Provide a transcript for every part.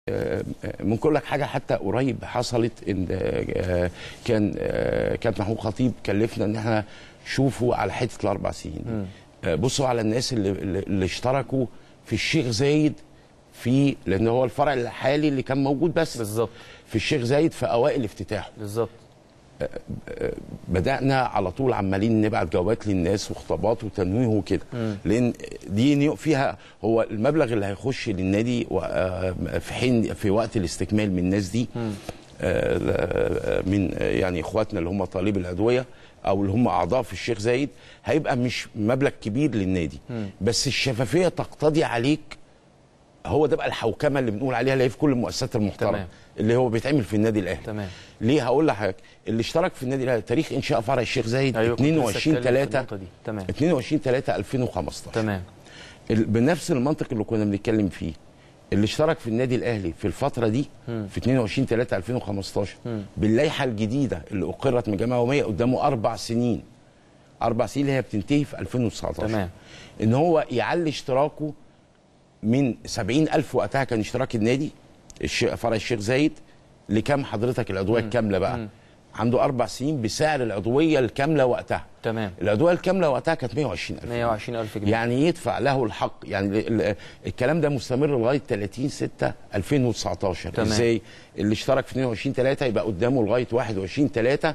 آه، ممكن اقول لك حاجه حتى قريب حصلت ان آه، كان آه، كابتن محمود خطيب كلفنا ان احنا شوفوا على حته الاربع سنين آه، بصوا على الناس اللي, اللي اللي اشتركوا في الشيخ زايد في لان هو الفرع الحالي اللي كان موجود بس بالظبط في الشيخ زايد في اوائل افتتاحه بالظبط بدانا على طول عمالين نبعت جوابات للناس وخطابات وتنويه وكده لان دي نيو- فيها هو المبلغ اللي هيخش للنادي و- آه، في حين في وقت الاستكمال من الناس دي آه، ل- من آه، يعني اخواتنا اللي هم طالب الادويه او اللي هم اعضاء في الشيخ زايد هيبقى مش مبلغ كبير للنادي بس الشفافيه تقتضي عليك هو ده بقى الحوكمه اللي بنقول عليها اللي هي في كل المؤسسات المحترمه تمام. اللي هو بيتعمل في النادي الاهلي تمام. ليه هقول لحضرتك اللي اشترك في النادي الاهلي تاريخ انشاء فرع الشيخ زايد أيوة، كنت لسه 22 أتكلم في 3 النقطة دي. تمام. 22 3 2015 تمام ال- بنفس المنطق اللي كنا بنتكلم فيه اللي اشترك في النادي الاهلي في الفتره دي في 22 3 2015 باللائحه الجديده اللي اقرت من الجمعيه العموميه قدامه اربع سنين اربع سنين اللي هي بتنتهي في 2019 تمام. ان هو يعلي اشتراكه من 70000 وقتها كان اشتراك النادي الش- فرع الشيخ زايد لكام حضرتك العضويه الكامله بقى عنده اربع سنين بسعر العضويه الكامله وقتها تمام العضويه الكامله وقتها كانت 120000 120000 جنيه يعني يدفع له الحق يعني ال- ال- الكلام ده مستمر لغايه 30 6 2019 تمام. ازاي اللي اشترك في 22 3 يبقى قدامه لغايه 21 3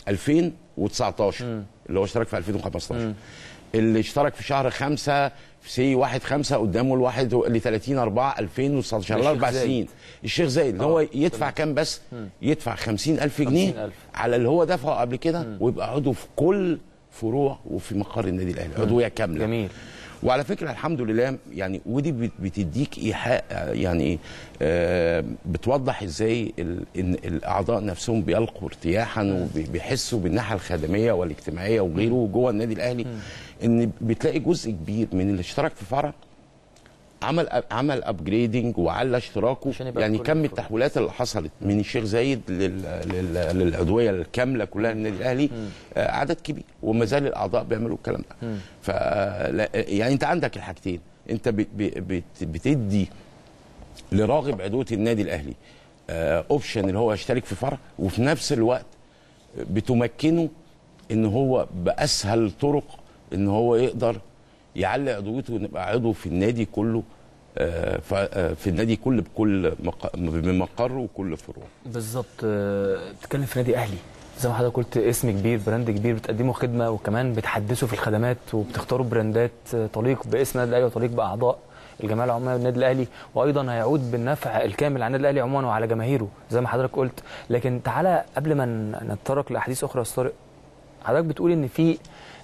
2019 اللي هو اشترك في 2015 اللي اشترك في شهر 5 في سي 1 5 قدامه الواحد ل 30 4 2019 الشيخ اربع زايد. سنين الشيخ زايد اللي هو يدفع كام بس يدفع 50000 جنيه 50,000. على اللي هو دفعه قبل كده ويبقى عضو في كل فروع وفي مقر النادي الاهلي عضويه كامله جميل وعلى فكره الحمد لله يعني ودي بت- بتديك ايحاء آه، يعني ايه آه، بتوضح ازاي ال- ان الاعضاء نفسهم بيلقوا ارتياحا وبيحسوا بالناحيه الخدميه والاجتماعيه وغيره جوه النادي الاهلي ان بتلاقي جزء كبير من اللي اشترك في فرع عمل عمل ابجريدنج وعلى اشتراكه عشان يبقى يعني كل كم الفروع. التحويلات اللي حصلت من الشيخ زايد لل... لل... للعضويه الكامله كلها للنادي الاهلي آه، عدد كبير وما زال الاعضاء بيعملوا الكلام ده ف يعني انت عندك الحاجتين انت بت... بت... بتدي لراغب عضويه النادي الاهلي اوبشن اللي هو يشترك في فرع وفي نفس الوقت بتمكنه ان هو باسهل طرق ان هو يقدر يعلي عضويته ويبقى عضو في النادي كله آه، ف- آه، في النادي كله بكل مق- بمقره وكل فروعه بالظبط آه، بتتكلم في نادي اهلي زي ما حضرتك قلت اسم كبير براند كبير بتقدموا خدمه وكمان بتحدثوا في الخدمات وبتختاروا براندات آه، تليق باسم النادي الاهلي وتليق باعضاء الجمعيه العموميه للنادي الاهلي وايضا هيعود بالنفع الكامل على النادي الاهلي عموما وعلى جماهيره زي ما حضرتك قلت لكن تعالى قبل ما ن- نتطرق لاحاديث اخرى يا أستاذ طارق حضرتك بتقول ان في